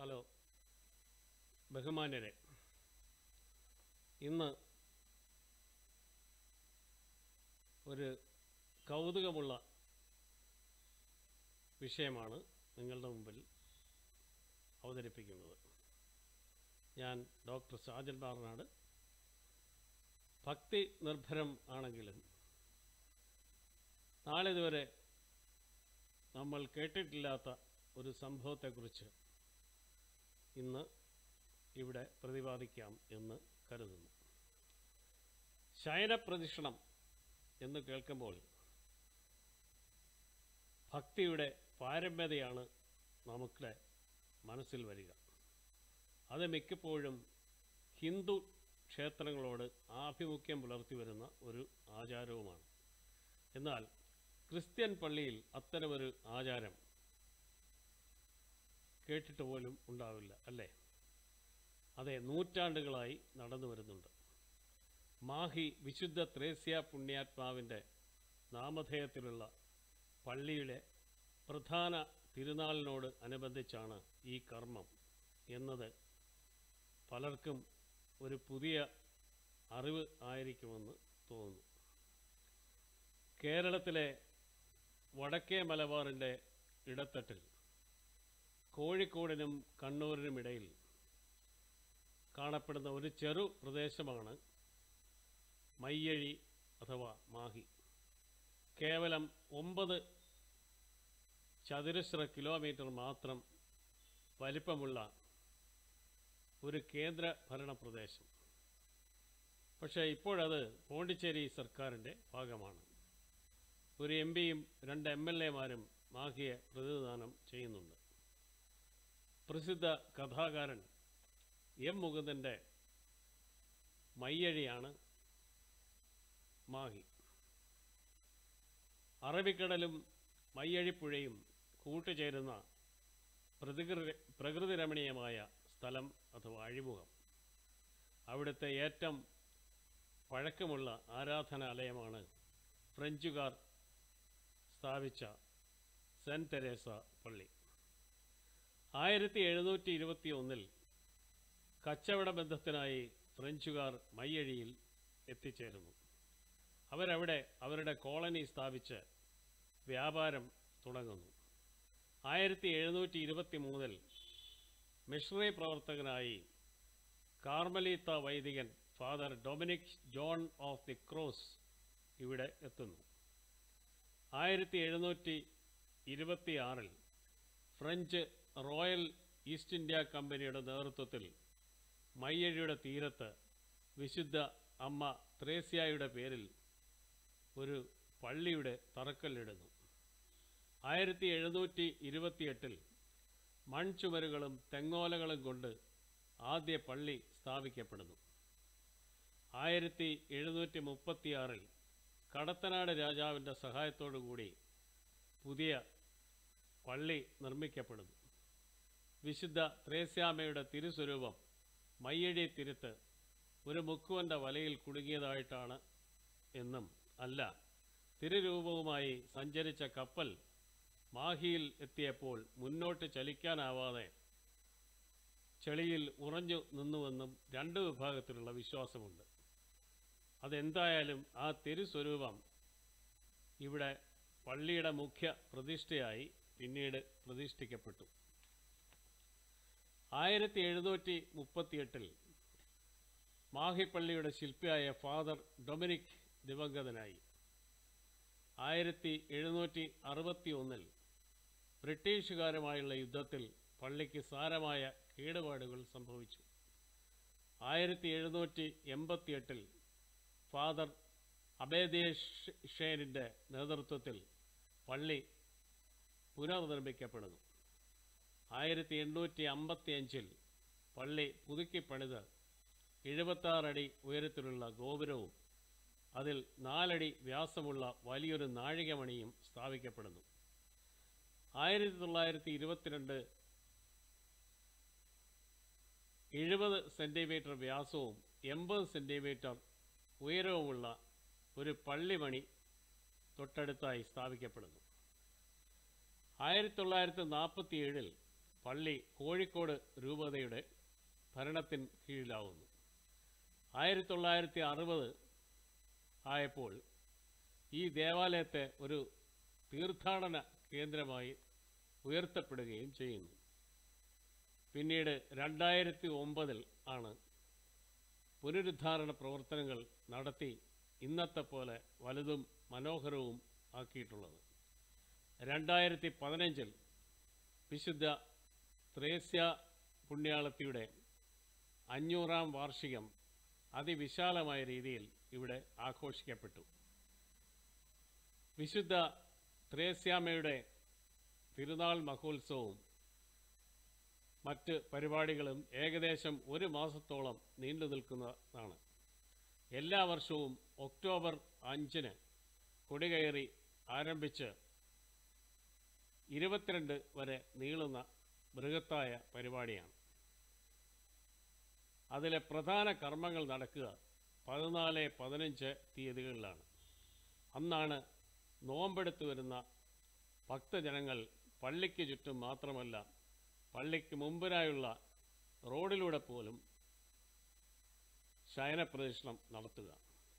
hello ബഹുമാന്യരെ ഇന്ന് ഒരു കൗതുകമുള്ള വിഷയമാണ് നിങ്ങളുടെ മുമ്പിൽ അവതരിപ്പിക്കുന്നത് ഞാൻ ഡോക്ടർ സാജൻ ബാർനാട് ഭക്തി നിർഭരം ആണെങ്കിലും നാളിതുവരെ നമ്മൾ കേട്ടിട്ടില്ലാത്ത ഒരു സംഭവത്തെക്കുറിച്ച് ഇന്ന് ഇവിടെ പ്രതിപാദിക്കാം എന്ന് കരുതുന്നു ശയനപ്രദക്ഷിണം എന്ന് കേൾക്കുമ്പോൾ ഭക്തിയുടെ പാരമ്യതയാണ് നമുക്ക് മനസ്സിൽ വരിക അത് മിക്കപ്പോഴും ഹിന്ദു ക്ഷേത്രങ്ങളോട് ആഭിമുഖ്യം പുലർത്തി വരുന്ന ഒരു ആചാരവുമാണ് എന്നാൽ ക്രിസ്ത്യൻ പള്ളിയിൽ അത്തരമൊരു ആചാരം കേട്ടിട്ട് പോലും ഉണ്ടാവില്ല അല്ലേ അതെ നൂറ്റാണ്ടുകളായി നടന്നു വരുന്നുണ്ട് മാഹി വിശുദ്ധ ത്രേസ്യ പുണ്യാത്മാവിൻ്റെ നാമധേയത്തിലുള്ള പള്ളിയുടെ പ്രധാന തിരുനാളിനോട് അനുബന്ധിച്ചാണ് ഈ കർമ്മം എന്നത് പലർക്കും ഒരു പുതിയ അറിവ് ആയിരിക്കുമെന്ന് തോന്നുന്നു കേരളത്തിലെ വടക്കേ മലബാറിൻ്റെ ഇടത്തട്ടിൽ കോഴിക്കോടിനും കണ്ണൂരിനുമിടയിൽ കാണപ്പെടുന്ന ഒരു ചെറു പ്രദേശമാണ് മയ്യഴി അഥവാ മാഹി കേവലം ഒമ്പത് ചതുരശ്ര കിലോമീറ്റർ മാത്രം വലിപ്പമുള്ള ഒരു കേന്ദ്ര ഭരണ പ്രദേശം പക്ഷേ ഇപ്പോഴത് പോണ്ടിച്ചേരി സർക്കാരിൻ്റെ ഭാഗമാണ് ഒരു എം പിയും രണ്ട് എം എൽ എമാരും മാഹിയെ പ്രതിനിധാനം ചെയ്യുന്നുണ്ട് പ്രസിദ്ധ കഥാകാരൻ എം മുകുന്ദൻ്റെ മയ്യഴിയാണ് മാഹി അറബിക്കടലും മയ്യഴിപ്പുഴയും കൂട്ടുചേരുന്ന പ്രതികൃതി പ്രകൃതി രമണീയമായ സ്ഥലം അഥവാ അഴിമുഖം അവിടുത്തെ ഏറ്റവും പഴക്കമുള്ള ആരാധനാലയമാണ് ഫ്രഞ്ചുകാർ സ്ഥാപിച്ച സെൻറ്റ് തെരേസ പള്ളി ആയിരത്തി എഴുന്നൂറ്റി ഇരുപത്തി ഒന്നിൽ കച്ചവട ബന്ധത്തിനായി ഫ്രഞ്ചുകാർ മയ്യഴിയിൽ എത്തിച്ചേരുന്നു അവരവിടെ അവരുടെ കോളനി സ്ഥാപിച്ച് വ്യാപാരം തുടങ്ങുന്നു ആയിരത്തി എഴുന്നൂറ്റി ഇരുപത്തി മൂന്നിൽ മിഷണറി പ്രവർത്തകനായി കാർമലീത്ത വൈദികൻ father Dominic John of the Cross ഇവിടെ എത്തുന്നു ആയിരത്തി എഴുന്നൂറ്റി ഇരുപത്തി ആറിൽ ഫ്രഞ്ച് റോയൽ ഈസ്റ്റ് ഇന്ത്യ കമ്പനിയുടെ നേതൃത്വത്തിൽ മയ്യഴിയുടെ തീരത്ത് വിശുദ്ധ അമ്മ ത്രേസ്യായുടെ പേരിൽ ഒരു പള്ളിയുടെ തറക്കല്ലിടുന്നു ആയിരത്തി എഴുന്നൂറ്റി ഇരുപത്തിയെട്ടിൽ മൺചുമരുകളും തെങ്ങോലകളും കൊണ്ട് ആദ്യ പള്ളി സ്ഥാപിക്കപ്പെടുന്നു ആയിരത്തി എഴുന്നൂറ്റി മുപ്പത്തിയാറിൽ കടത്തനാട് രാജാവിൻ്റെ സഹായത്തോടുകൂടി പുതിയ പള്ളി നിർമ്മിക്കപ്പെടുന്നു വിശുദ്ധ ത്രേസ്യാമയുടെ തിരുസ്വരൂപം മയ്യഴി തിരുത്ത് ഒരു മുക്കുവൻ്റെ വലയിൽ കുടുങ്ങിയതായിട്ടാണ് എന്നും അല്ല തിരുരൂപവുമായി സഞ്ചരിച്ച കപ്പൽ മാഹിയിൽ എത്തിയപ്പോൾ മുന്നോട്ട് ചലിക്കാനാവാതെ ചെളിയിൽ ഉറഞ്ഞു നിന്നുവെന്നും രണ്ട് വിഭാഗത്തിലുള്ള വിശ്വാസമുണ്ട് അതെന്തായാലും ആ തിരുസ്വരൂപം ഇവിടെ പള്ളിയുടെ മുഖ്യ പ്രതിഷ്ഠയായി പിന്നീട് പ്രതിഷ്ഠിക്കപ്പെട്ടു ആയിരത്തി എഴുന്നൂറ്റി മുപ്പത്തിയെട്ടിൽ മാഹിപ്പള്ളിയുടെ ശില്പിയായ ഫാദർ ഡൊമിനിക് ദിവംഗതനായി ആയിരത്തി എഴുന്നൂറ്റി അറുപത്തി ഒന്നിൽ ബ്രിട്ടീഷുകാരുമായുള്ള യുദ്ധത്തിൽ പള്ളിക്ക് സാരമായ കേടുപാടുകൾ സംഭവിച്ചു ആയിരത്തി എഴുന്നൂറ്റി എൺപത്തിയെട്ടിൽ ഫാദർ അബേദേശ് ഷേനിൻ്റെ നേതൃത്വത്തിൽ പള്ളി പുനർനിർമ്മിക്കപ്പെടുന്നു ആയിരത്തി എണ്ണൂറ്റി അമ്പത്തി അഞ്ചിൽ പള്ളി പുതുക്കി പണിത് എഴുപത്താറടി ഉയരത്തിലുള്ള ഗോപുരവും അതിൽ നാലടി വ്യാസമുള്ള വലിയൊരു നാഴികമണിയും സ്ഥാപിക്കപ്പെടുന്നു ആയിരത്തി തൊള്ളായിരത്തി ഇരുപത്തിരണ്ട് എഴുപത് സെൻറ്റിമീറ്റർ വ്യാസവും എൺപത് സെൻറ്റിമീറ്റർ ഉയരവുമുള്ള ഒരു പള്ളിമണി തൊട്ടടുത്തായി സ്ഥാപിക്കപ്പെടുന്നു ആയിരത്തി തൊള്ളായിരത്തി നാൽപ്പത്തി ഏഴിൽ പള്ളി കോഴിക്കോട് രൂപതയുടെ ഭരണത്തിൻ കീഴിലാവുന്നു ആയിരത്തി തൊള്ളായിരത്തി അറുപത് ആയപ്പോൾ ഈ ദേവാലയത്തെ ഒരു തീർത്ഥാടന കേന്ദ്രമായി ഉയർത്തപ്പെടുകയും ചെയ്യുന്നു പിന്നീട് രണ്ടായിരത്തി ഒമ്പതിൽ ആണ് പുനരുദ്ധാരണ പ്രവർത്തനങ്ങൾ നടത്തി ഇന്നത്തെ പോലെ വലുതും മനോഹരവും ആക്കിയിട്ടുള്ളത് രണ്ടായിരത്തി പതിനഞ്ചിൽ വിശുദ്ധ ത്രേസ്യ പുണ്യാളത്തിയുടെ അഞ്ഞൂറാം വാർഷികം അതിവിശാലമായ രീതിയിൽ ഇവിടെ ആഘോഷിക്കപ്പെട്ടു വിശുദ്ധ ത്രേസ്യാമ്മയുടെ തിരുനാൾ മഹോത്സവവും മറ്റ് പരിപാടികളും ഏകദേശം ഒരു മാസത്തോളം നീണ്ടു നിൽക്കുന്നതാണ് എല്ലാ വർഷവും ഒക്ടോബർ അഞ്ചിന് കൊടികയറി ആരംഭിച്ച് ഇരുപത്തിരണ്ട് വരെ നീളുന്ന ബൃഹത്തായ പരിപാടിയാണ് അതിലെ പ്രധാന കർമ്മങ്ങൾ നടക്കുക പതിനാല് പതിനഞ്ച് തീയതികളിലാണ് അന്നാണ് നോമ്പെടുത്തു വരുന്ന ഭക്തജനങ്ങൾ പള്ളിക്ക് ചുറ്റും മാത്രമല്ല പള്ളിക്ക് മുമ്പിനായുള്ള റോഡിലൂടെ പോലും ശയനപ്രദക്ഷിണം നടത്തുക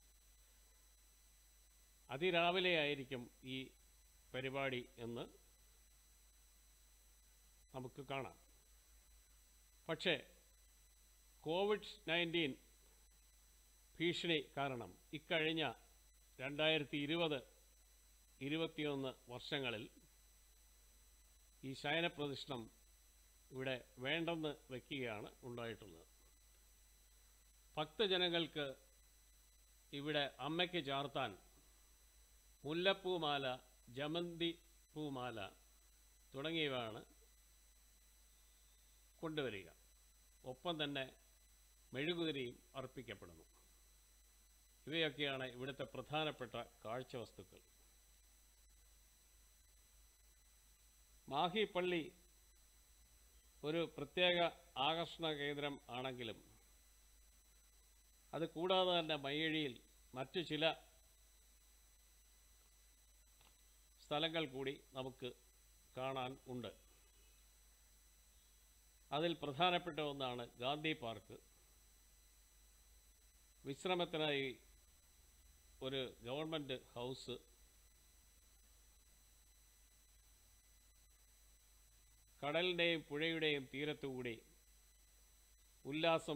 അതിരാവിലെ ആയിരിക്കും ഈ പരിപാടി എന്ന് നമുക്ക് കാണാം പക്ഷേ കോവിഡ് നയൻറ്റീൻ ഭീഷണി കാരണം ഇക്കഴിഞ്ഞ രണ്ടായിരത്തി ഇരുപത് ഇരുപത്തിയൊന്ന് വർഷങ്ങളിൽ ഈ ശയനപ്രദക്ഷിണം ഇവിടെ വേണ്ടെന്ന് വയ്ക്കുകയാണ് ഉണ്ടായിട്ടുള്ളത് ഭക്തജനങ്ങൾക്ക് ഇവിടെ അമ്മയ്ക്ക് ചാർത്താൻ മുല്ലപ്പൂമാല ജമന്തി പൂമാല തുടങ്ങിയവയാണ് കൊണ്ടുവരിക ഒപ്പം തന്നെ മെഴുകുതിരിയും അർപ്പിക്കപ്പെടുന്നു ഇവയൊക്കെയാണ് ഇവിടുത്തെ പ്രധാനപ്പെട്ട കാഴ്ച വസ്തുക്കൾ മാഹി പള്ളി ഒരു പ്രത്യേക ആകർഷണ കേന്ദ്രം ആണെങ്കിലും അത് കൂടാതെ തന്നെ മയ്യഴിയിൽ മറ്റു ചില സ്ഥലങ്ങൾ കൂടി നമുക്ക് കാണാൻ ഉണ്ട് അതിൽ പ്രധാനപ്പെട്ട ഒന്നാണ് ഗാന്ധി പാർക്ക് വിശ്രമത്തിനായി ഒരു ഗവൺമെൻറ് ഹൗസ് കടലിൻ്റെയും പുഴയുടെയും തീരത്തുകൂടി ഉല്ലാസം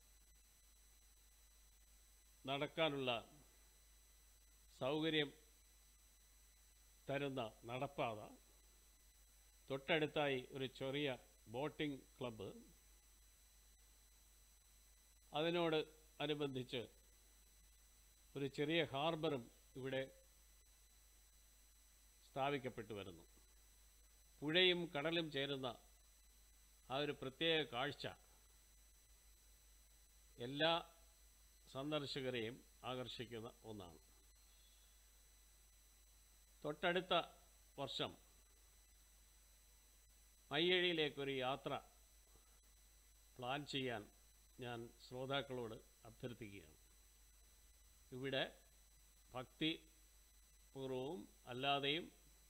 നടക്കാനുള്ള സൗകര്യം തരുന്ന നടപ്പാത തൊട്ടടുത്തായി ഒരു ചെറിയ ബോട്ടിംഗ് ക്ലബ്ബ് അതിനോട് അനുബന്ധിച്ച് ഒരു ചെറിയ ഹാർബറും ഇവിടെ സ്ഥാപിക്കപ്പെട്ടു വരുന്നു പുഴയും കടലും ചേരുന്ന ആ ഒരു പ്രത്യേക കാഴ്ച എല്ലാ സന്ദർശകരെയും ആകർഷിക്കുന്ന ഒന്നാണ് തൊട്ടടുത്ത വർഷം മയ്യഴിയിലേക്കൊരു യാത്ര പ്ലാൻ ചെയ്യാൻ ഞാൻ ശ്രോതാക്കളോട് അഭ്യർത്ഥിക്കുകയാണ് ഇവിടെ ഭക്തി പൂർവവും അല്ലാതെയും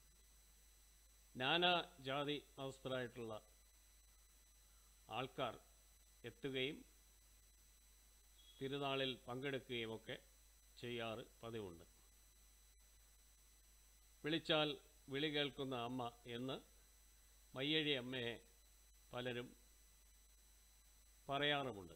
നാനാ ജാതി മതസ്ഥരായിട്ടുള്ള ആൾക്കാർ എത്തുകയും തിരുനാളിൽ പങ്കെടുക്കുകയും ഒക്കെ ചെയ്യാറ് പതിവുണ്ട് വിളിച്ചാൽ വിളി കേൾക്കുന്ന അമ്മ എന്ന് മയ്യഴി അമ്മയെ പലരും പറയാറുമുണ്ട്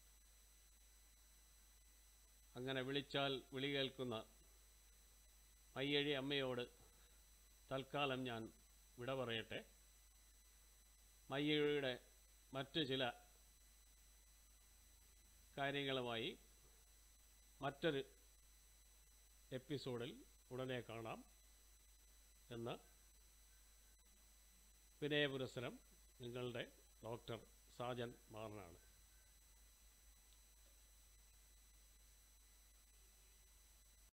അങ്ങനെ വിളിച്ചാൽ വിളി കേൾക്കുന്ന മയ്യഴി അമ്മയോട് തൽക്കാലം ഞാൻ വിട പറയട്ടെ മയ്യഴിയുടെ മറ്റു ചില കാര്യങ്ങളുമായി മറ്റൊരു എപ്പിസോഡിൽ ഉടനെ കാണാം എന്ന വിനയപുരസരം നിങ്ങളുടെ ഡോക്ടർ സാജൻ മാറനാണ്